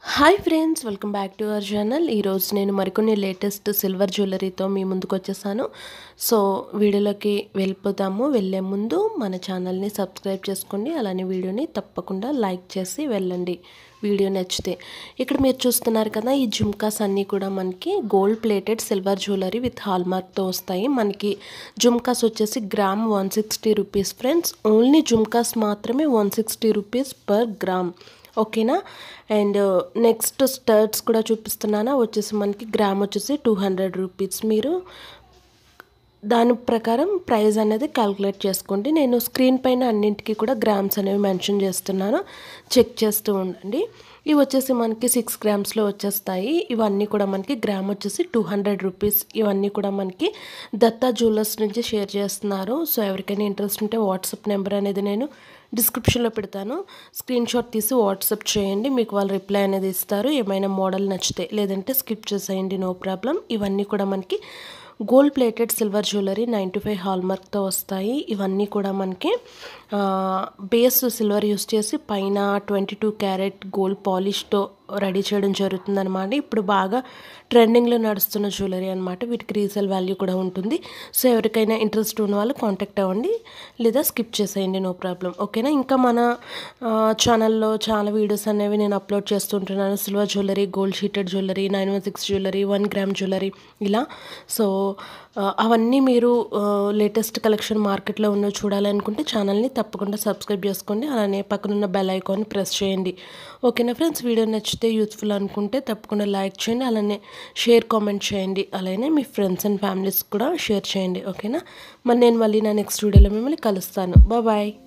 hi friends welcome back to our channel ఈరోజు నేను మరికొన్ని లేటెస్ట్ సిల్వర్ జ్యువెలరీతో మీ ముందుకు వచ్చేసాను సో వీడియోలోకి వెళ్ళిపోతాము వెళ్ళే ముందు మన ఛానల్ని సబ్స్క్రైబ్ చేసుకోండి అలానే వీడియోని తప్పకుండా లైక్ చేసి వెళ్ళండి వీడియో నచ్చితే ఇక్కడ మీరు చూస్తున్నారు కదా ఈ జుమ్కాస్ అన్నీ కూడా మనకి gold plated silver jewellery with హాల్ మార్క్తో వస్తాయి మనకి జుమ్కాస్ వచ్చేసి gram one sixty rupees friends only జుమ్కాస్ మాత్రమే one sixty rupees per gram ఓకేనా అండ్ నెక్స్ట్ స్టర్ట్స్ కూడా చూపిస్తున్నాను వచ్చేసి మనకి గ్రామ్ వచ్చేసి టూ హండ్రెడ్ రూపీస్ మీరు దాని ప్రకారం ప్రైస్ అనేది క్యాలిక్యులేట్ చేసుకోండి నేను స్క్రీన్ పైన అన్నింటికి కూడా గ్రామ్స్ అనేవి మెన్షన్ చేస్తున్నాను చెక్ చేస్తూ ఉండండి ఇవి వచ్చేసి మనకి సిక్స్ గ్రామ్స్లో వచ్చేస్తాయి ఇవన్నీ కూడా మనకి గ్రామ్ వచ్చేసి టూ హండ్రెడ్ రూపీస్ ఇవన్నీ కూడా మనకి దత్తా జ్యువెలర్స్ నుంచి షేర్ చేస్తున్నారు సో ఎవరికైనా ఇంట్రెస్ట్ ఉంటే వాట్సాప్ నెంబర్ అనేది నేను డిస్క్రిప్షన్లో పెడతాను స్క్రీన్ షాట్ తీసి వాట్సాప్ చేయండి మీకు వాళ్ళు రిప్లై అనేది ఇస్తారు ఏమైనా మోడల్ నచ్చితే లేదంటే స్కిప్ చేసేయండి నో ప్రాబ్లం ఇవన్నీ కూడా మనకి gold plated silver jewellery ninety five హాల్మార్క్తో వస్తాయి ఇవన్నీ కూడా మనకి బేస్ సిల్వర్ యూస్ చేసి పైన ట్వంటీ టూ క్యారెట్ గోల్డ్ పాలిష్తో రెడీ చేయడం జరుగుతుందన్నమాట ఇప్పుడు బాగా ట్రెండింగ్లో నడుస్తున్న జ్యువెలరీ అనమాట వీటికి రీసేల్ వాల్యూ కూడా ఉంటుంది సో ఎవరికైనా ఇంట్రెస్ట్ ఉన్న వాళ్ళు కాంటాక్ట్ అవ్వండి లేదా స్కిప్ చేసేయండి నో ప్రాబ్లం ఓకేనా ఇంకా మన ఛానల్లో చాలా వీడియోస్ అనేవి నేను అప్లోడ్ చేస్తుంటున్నాను silver jewellery gold sheeted jewellery nine one six jewellery one gram jewellery ఇలా సో అవన్నీ మీరు లేటెస్ట్ కలెక్షన్ మార్కెట్లో ఉన్న చూడాలనుకుంటే ఛానల్ని తప్పకుండా సబ్స్క్రైబ్ చేసుకోండి అలానే పక్కనున్న బెల్ ఐకాన్ ప్రెస్ చేయండి ఓకేనా ఫ్రెండ్స్ వీడియో నచ్చితే యూస్ఫుల్ అనుకుంటే తప్పకుండా లైక్ చేయండి అలానే షేర్ కామెంట్ చేయండి అలానే మీ ఫ్రెండ్స్ అండ్ ఫ్యామిలీస్ కూడా షేర్ చేయండి ఓకేనా మరి నేను మళ్ళీ నా నెక్స్ట్ వీడియోలో మిమ్మల్ని కలుస్తాను బాయ్